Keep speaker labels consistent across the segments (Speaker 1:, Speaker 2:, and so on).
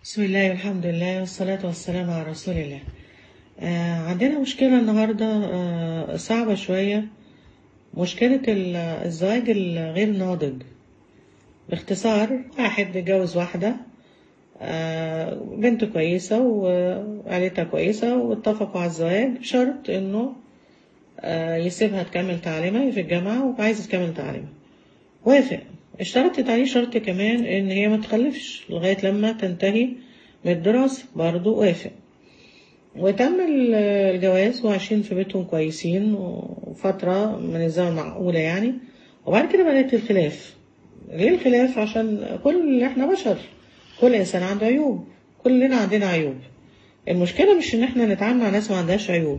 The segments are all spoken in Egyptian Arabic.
Speaker 1: بسم الله والحمد لله والصلاة والسلام على رسول الله آه عندنا مشكلة النهاردة آه صعبة شوية مشكلة ال- الزواج الغير ناضج باختصار واحد اتجوز واحدة آه بنت كويسة وعيلتها كويسة واتفقوا على الزواج بشرط انه آه يسيبها تكمل تعليمها هي في الجامعة وعايزة تكمل تعليمها وافق اشترطت عليه شرط كمان ان هي ما تخلفش لغاية لما تنتهي من الدراسة برضه وافق وتم ال- الجواز وعايشين في بيتهم كويسين وفترة من الزمن معقولة يعني وبعد كده بدأت الخلاف ليه الخلاف عشان كل احنا بشر كل انسان عنده عيوب كلنا عندنا عيوب المشكلة مش ان احنا نتعامل مع ناس ما عندهاش عيوب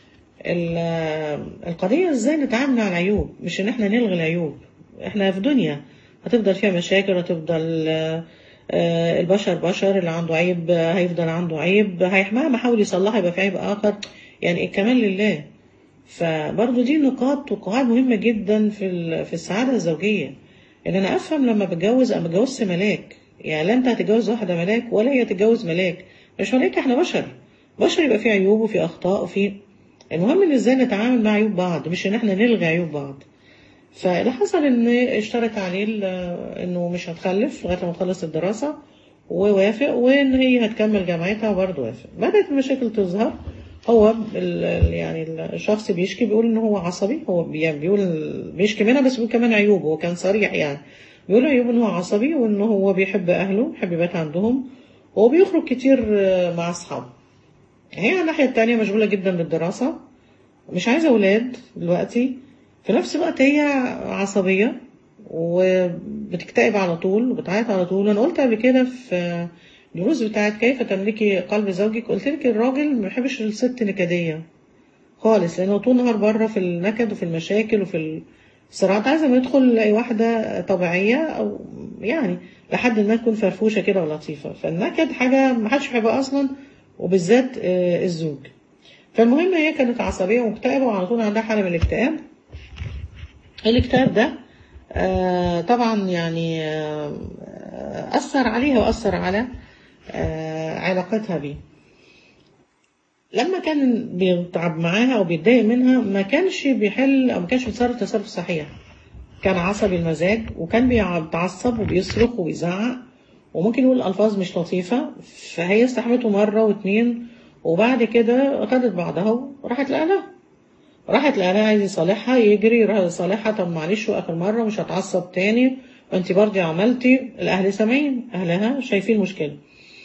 Speaker 1: ال- القضية ازاي نتعامل مع العيوب مش ان احنا نلغي العيوب احنا في دنيا هتفضل فيها مشاكل هتفضل آه، آه، البشر بشر اللي عنده عيب آه، هيفضل عنده عيب هي- مهما حاول يصلحها يبقى في عيب اخر يعني الكمال لله فبرضه دي نقاط وقواعد مهمة جدا في ال- في السعادة الزوجية ان انا افهم لما بتجوز انا بتجوزش ملاك يعني لا انت هتتجوز واحدة ملاك ولا هي تتجوز ملاك مش ملاك احنا بشر بشر يبقى فيه عيوب وفي اخطاء وفي المهم ان ازاي نتعامل مع عيوب بعض مش ان احنا نلغي عيوب بعض فاللي حصل ان اشترط عليه ال- انه مش هتخلف لغايه ما تخلص الدراسه ووافق وان هي هتكمل جامعتها وبرضه وافق بدات المشاكل تظهر هو ال- ال- يعني الشخص بيشكي بيقول ان هو عصبي هو بي- بيقول بيشكي منها بس بيقول كمان عيوبه هو كان صريح يعني بيقول عيوبه ان هو عصبي وان هو بيحب اهله بيحب يبات عندهم وبيخرج كتير آه، مع اصحابه هي على الناحيه التانيه مشغوله جدا بالدراسه مش عايزة أولاد دلوقتي في نفس الوقت هي عصبية وبتكتئب على طول وبتعيط على طول أنا قلت قبل كده في الدروس بتاعت كيف تملكي قلب زوجك قلت لك الراجل ما بيحبش الست نكدية خالص لأنه طول النهار بره في النكد وفي المشاكل وفي الصراعات عايزة ما يدخل يلاقي واحدة طبيعية أو يعني لحد ما تكون فرفوشة كده ولطيفة فالنكد حاجة ما حدش بيحبها أصلا وبالذات آه، الزوج فالمهم هي كانت عصبية ومكتئبة وعلى طول عندها حالة من الاكتئاب الاكتئاب ده آه، طبعا يعني آه، آه، أثر عليها وأثر على آه، علاقتها بيه لما كان بيتعب معاها أو بيتضايق منها ما كانش بيحل أو ما كانش بيتصرف تصرف صحيح كان عصبي المزاج وكان بيتعصب وبيصرخ وبيزعق وممكن يقول ألفاظ مش لطيفة فهي استحملته مرة واتنين وبعد كده خدت بعضها وراحت لأهلها راحت لأهلها عايز يصالحها يجري يروح يصالحها طب معلش وآخر مرة مش هتعصب تاني وانت برضه عملتي الأهل سامعين أهلها شايفين مشكلة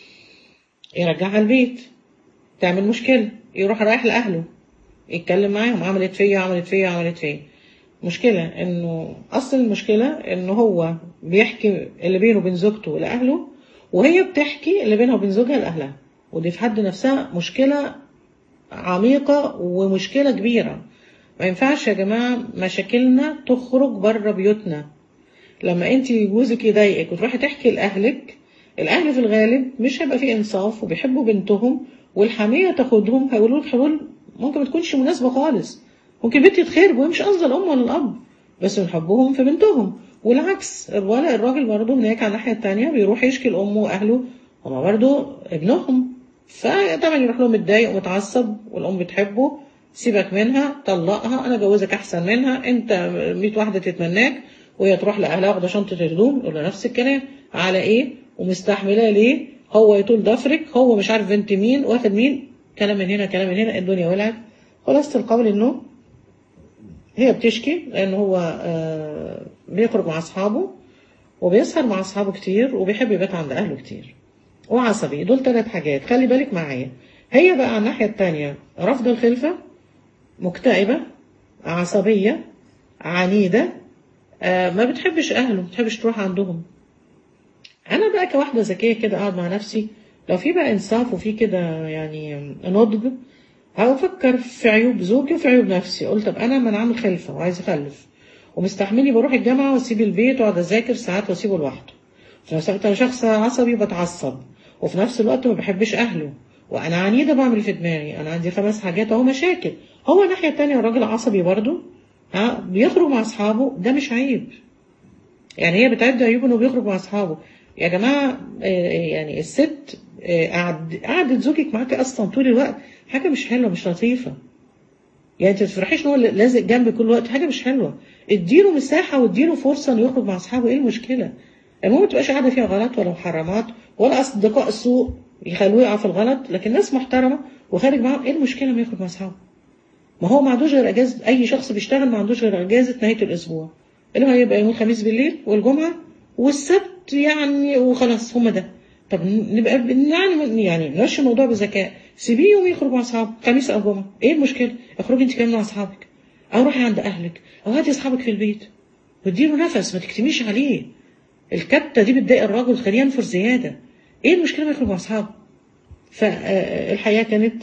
Speaker 1: يرجعها البيت تعمل مشكلة يروح رايح لأهله يتكلم معاهم عملت فيا عملت فيا عملت فيا مشكلة انه اصل المشكلة انه هو بيحكي اللي بينه وبين زوجته لأهله وهي بتحكي اللي بينها وبين زوجها لأهلها ودي في حد نفسها مشكلة عميقة ومشكلة كبيرة ما ينفعش يا جماعة مشاكلنا تخرج بره بيوتنا لما انت جوزك يضايقك وتروحي تحكي لأهلك الأهل في الغالب مش هيبقى فيه إنصاف وبيحبوا بنتهم والحمية تاخدهم هيقولوا لك حلول ممكن ما تكونش مناسبة خالص ممكن بنت تتخرب وهي مش قصد الأم ولا الأب بس من حبهم في بنتهم والعكس الولد الراجل برضه هناك على الناحية التانية بيروح يشكي لأمه وأهله هما برضه ابنهم فطبعا يروح لهم متضايق ومتعصب والأم بتحبه سيبك منها طلقها أنا جوزك أحسن منها أنت 100 واحدة تتمناك وهي تروح لأهلها واخدة شنطة هدوم يقول لها نفس الكلام على إيه ومستحملاه ليه هو يطول ضفرك هو مش عارف بنت مين واخد مين كلام من هنا كلام من هنا الدنيا ولعت خلاصة القول إنه هي بتشكي لأن هو آه، بيخرج مع أصحابه وبيسهر مع أصحابه كتير وبيحب يبات عند أهله كتير وعصبي دول ثلاث حاجات خلي بالك معايا هي بقى على الناحية التانية رفض الخلفة مكتئبة عصبية عنيدة آه، ما بتحبش أهله ما بتحبش تروح عندهم أنا بقى كواحدة ذكية كده قاعد مع نفسي لو في بقى إنصاف وفي كده يعني نضج هفكر في عيوب زوجي وفي عيوب نفسي قلت طب أنا ما أنا عامل خلفة وعايز أخلف ومستحملي بروح الجامعة وأسيب البيت وأقعد أذاكر ساعات وأسيبه لوحده في نفس الوقت أنا شخص عصبي وبتعصب وفي نفس الوقت ما بحبش أهله وأنا عنيدة بعمل في دماغي أنا عندي خمس حاجات أهو مشاكل هو الناحية التانية راجل عصبي برضه ها بيخرج مع أصحابه ده مش عيب يعني هي بتعد عيوب إنه بيخرج مع أصحابه يا جماعه آه، يعني الست آه، قعد قعدت زوجك معاكي اصلا طول الوقت حاجه مش حلوه مش لطيفه يعني انت ما تفرحيش ان هو لازق جنبي كل وقت حاجه مش حلوه اديله مساحه واديله فرصه انه يخرج مع اصحابه ايه المشكله المهم ما تبقاش قاعده فيها غلط ولا محرمات ولا اصدقاء السوء يخلوه يقع في الغلط لكن ناس محترمه وخارج معاهم ايه المشكله ما يخرج مع اصحابه ما هو ما عندوش غير اجازه اي شخص بيشتغل ما عندوش غير اجازه نهايه الاسبوع اللي هو هيبقى يوم الخميس بالليل والجمعه والسبت يعني وخلاص هما ده طب نبقى بن- يعني يعني نمشي الموضوع بذكاء سيبيه يوم يخرج مع اصحابه خميس او جمعه ايه المشكله اخرجي انت كمان مع اصحابك او روحي عند اهلك او هاتي اصحابك في البيت واديله نفس ما تكتميش عليه الكبته دي بتضايق الراجل خليه ينفر زياده ايه المشكله ما يخرج مع اصحابه فالحياه كانت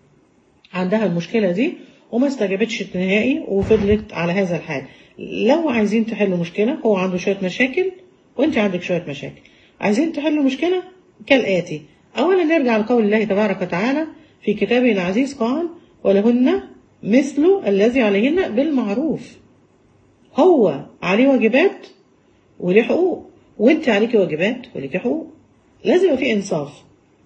Speaker 1: عندها المشكلة دي وما استجابتش نهائي وفضلت على هذا الحال لو عايزين تحلوا مشكلة هو عنده شوية مشاكل وانت عندك شوية مشاكل عايزين تحلوا مشكلة كالآتي أولا نرجع لقول الله تبارك وتعالى في كتابه العزيز قال ولهن مثل الذي عليهن بالمعروف هو عليه واجبات وليه حقوق وانت عليكي واجبات وليكي حقوق لازم يبقى في انصاف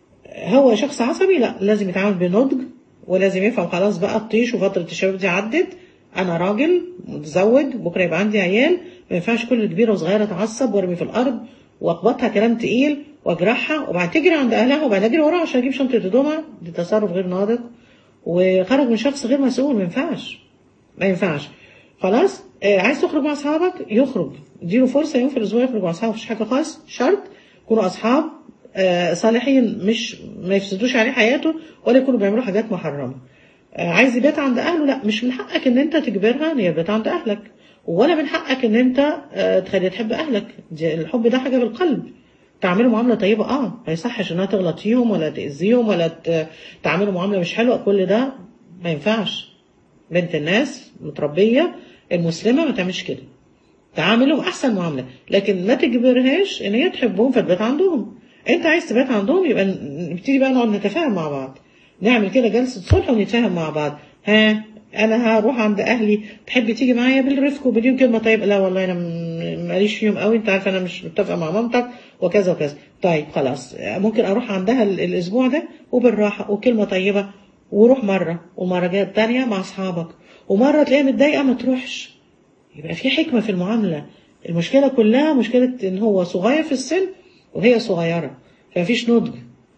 Speaker 1: هو شخص عصبي لا لازم يتعامل بنضج ولازم يفهم خلاص بقى الطيش وفترة الشباب دي عدت أنا راجل متزوج بكرة يبقى عندي عيال ما ينفعش كل كبيرة وصغيرة تعصب وارمي في الأرض واخبطها كلام تقيل واجرحها وبعد تجري عند أهلها وبعد أجري وراها عشان أجيب شنطة هدومها دي تصرف غير ناضج وخرج من شخص غير مسؤول ما ينفعش ما ينفعش خلاص آه عايز تخرج مع اصحابك يخرج اديله فرصه يوم في الاسبوع يخرج مع اصحابه مفيش حاجه خالص شرط يكونوا اصحاب آه صالحين مش ما يفسدوش عليه حياته ولا يكونوا بيعملوا حاجات محرمه آه عايز يبات عند اهله لا مش من حقك ان انت تجبرها ان هي تبات عند اهلك ولا من حقك ان انت آه تخليها تحب اهلك دي الحب ده حاجه بالقلب تعملوا معامله طيبه اه ما يصحش انها تغلط فيهم ولا تاذيهم ولا ت- تعملوا معامله مش حلوه كل ده ما ينفعش بنت الناس متربيه المسلمه ما تعملش كده تعاملهم احسن معامله لكن ما تجبرهاش ان هي تحبهم فتبات عندهم انت عايز تبات عندهم يبقى نبتدي بقى نقعد نتفاهم مع بعض نعمل كده جلسه صلح ونتفاهم مع بعض ها انا هروح عند اهلي تحبي تيجي معايا بالرفق وباليوم كلمه طيب لا والله انا م- ماليش فيهم قوي انت عارف انا مش متفقه مع مامتك وكذا وكذا طيب خلاص ممكن اروح عندها ال- الاسبوع ده وبالراحه وكلمه طيبه وروح مره والمره الجايه التانيه مع اصحابك ومره تلاقيها متضايقه ما تروحش يبقى في حكمة في المعاملة المشكلة كلها مشكلة ان هو صغير في السن وهي صغيرة فمفيش نضج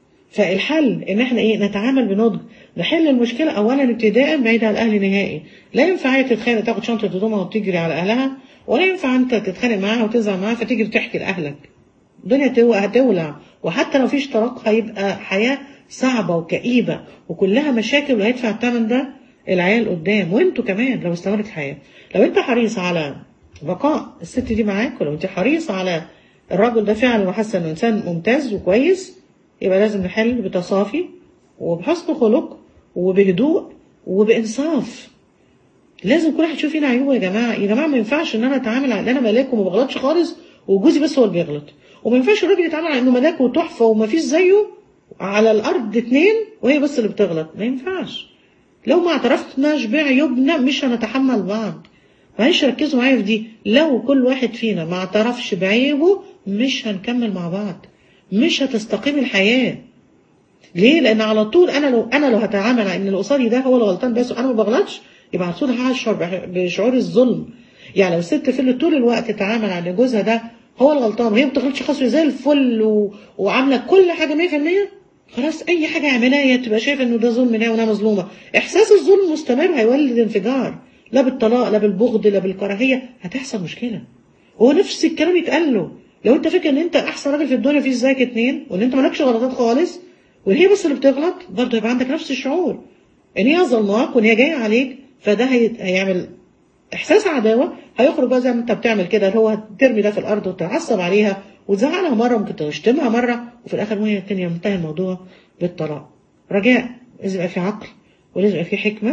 Speaker 1: فالحل ان احنا ايه نتعامل بنضج نحل المشكلة اولا ابتداء بعيد عن الاهل نهائي لا ينفع هي تتخانق تاخد شنطة هدومها وتجري على اهلها ولا ينفع انت تتخانق معاها وتزعل معاها فتيجي تحكي لاهلك الدنيا تو- هتولع وحتى لو فيش طلاق هيبقى حياة صعبة وكئيبة وكلها مشاكل وهيدفع الثمن ده العيال قدام وانتوا كمان لو استمرت الحياة لو انت حريص على بقاء الست دي معاك ولو انت حريص على الراجل ده فعلا وحاسه انه انسان ممتاز وكويس يبقى لازم نحل بتصافي وبحسن خلق وبهدوء وبانصاف لازم كل واحد يشوف فينا عيوبه يا جماعه يا جماعه ما ينفعش ان انا اتعامل على ان انا ملاك وما بغلطش خالص وجوزي بس هو اللي بيغلط وما ينفعش الراجل يتعامل على انه ملاك وتحفه وما فيش زيه على الارض اتنين وهي بس اللي بتغلط ما ينفعش لو ما اعترفناش بعيوبنا مش هنتحمل بعض معلش ركزوا معايا في دي لو كل واحد فينا ما اعترفش بعيبه مش هنكمل مع بعض مش هتستقيم الحياه ليه؟ لأن على طول أنا لو أنا لو هتعامل على إن اللي قصادي ده هو الغلطان بس وأنا ما بغلطش يبقى على طول هشعر بح- بشعور الظلم. يعني لو الست فضلت طول الوقت تتعامل على إن جوزها ده هو الغلطان وهي ما بتغلطش خالص زي الفل و... وعاملة كل حاجة 100% خلاص أي حاجة يعملها هي تبقى شايفة إنه ده ظلم منها وأنا مظلومة. إحساس الظلم مستمر هيولد انفجار لا بالطلاق لا بالبغض لا بالكراهية هتحصل مشكلة. هو نفس الكلام يتقال له لو انت فاكر ان انت احسن راجل في الدنيا فيش زيك اتنين وان انت مالكش غلطات خالص وان هي بس اللي بتغلط برضه يبقى عندك نفس الشعور ان هي ظلماك وان هي جايه عليك فده هي- هيعمل احساس عداوه هيخرج بقى زي ما انت بتعمل كده اللي هو ترمي ده في الارض وتتعصب عليها وتزعلها مره ممكن تشتمها مره وفي الاخر وهي التانية منتهي الموضوع بالطلاق رجاء لازم يبقى في عقل ولازم يبقى في حكمه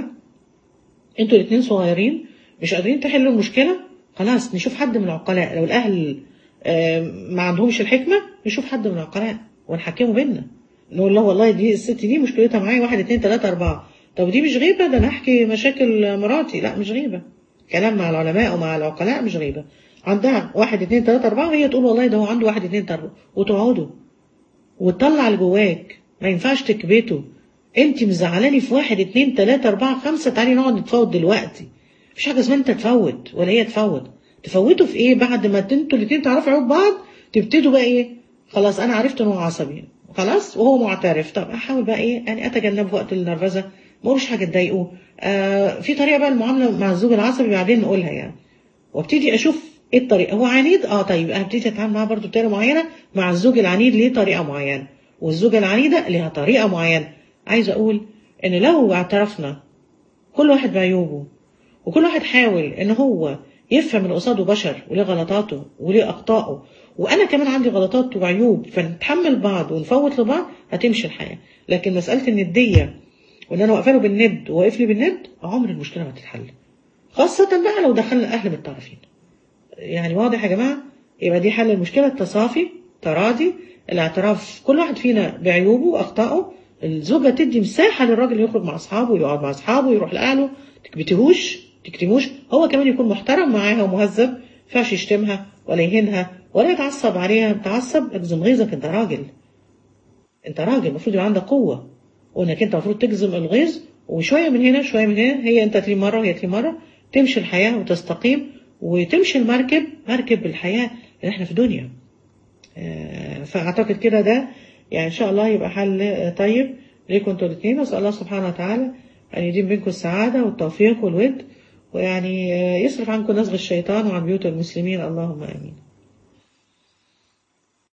Speaker 1: انتوا الاثنين صغيرين مش قادرين تحلوا المشكله خلاص نشوف حد من العقلاء لو الاهل آه، ما عندهمش الحكمه نشوف حد من العقلاء ونحكمه بينا نقول له والله دي الست دي مشكلتها معايا واحد اتنين تلاته اربعه طب دي مش غيبه ده انا احكي مشاكل مراتي لا مش غيبه كلام مع العلماء ومع العقلاء مش غيبه عندها واحد اتنين تلاته اربعه وهي تقول والله ده هو عنده واحد اتنين تلاته وتقعدوا وتطلع اللي جواك ما ينفعش تكبته انت مزعلاني في واحد اتنين تلاته اربعه خمسه تعالي نقعد نتفاوض دلوقتي مفيش حاجه اسمها انت تفوت ولا هي تفوت تفوتوا في ايه بعد ما انتوا الاتنين تعرفوا عيوب بعض تبتدوا بقى ايه خلاص انا عرفت ان هو عصبي خلاص وهو معترف طب احاول بقى ايه يعني اتجنب وقت النرفزه ما اقولش حاجه تضايقه آه في طريقه بقى المعامله مع الزوج العصبي بعدين نقولها يعني وابتدي اشوف ايه الطريقه هو عنيد اه طيب هبتدي اتعامل معاه برضه بطريقه معينه مع الزوج العنيد ليه طريقه معينه والزوجه العنيده ليها طريقه معينه عايزه اقول ان لو اعترفنا كل واحد بعيوبه وكل واحد حاول ان هو يفهم اللي قصاده بشر وليه غلطاته وليه اخطائه وانا كمان عندي غلطات وعيوب فنتحمل بعض ونفوت لبعض هتمشي الحياه لكن مساله النديه وان انا واقفه له بالند وواقف لي بالند عمر المشكله ما تتحل خاصه بقى لو دخلنا الاهل بالطرفين يعني واضح يا جماعه يبقى دي حل المشكله التصافي تراضي الاعتراف كل واحد فينا بعيوبه واخطائه الزوجه تدي مساحه للراجل يخرج مع اصحابه يقعد مع اصحابه يروح لاهله تكبتهوش تكتموش هو كمان يكون محترم معاها ومهذب ما ينفعش يشتمها ولا يهينها ولا يتعصب عليها تعصب اجزم غيظك انت راجل انت راجل المفروض يبقى عندك قوه وانك انت المفروض تجزم الغيظ وشويه من هنا شويه من هنا هي انت تلي مره وهي تلي مره تمشي الحياه وتستقيم وتمشي المركب مركب الحياه اللي احنا في دنيا آه، فاعتقد كده ده يعني ان شاء الله يبقى حل آه، طيب ليكم انتوا الاثنين واسال الله سبحانه وتعالى ان يديم بينكم السعاده والتوفيق والود ويعني آه، يصرف عنكم نزغ الشيطان وعن بيوت المسلمين اللهم امين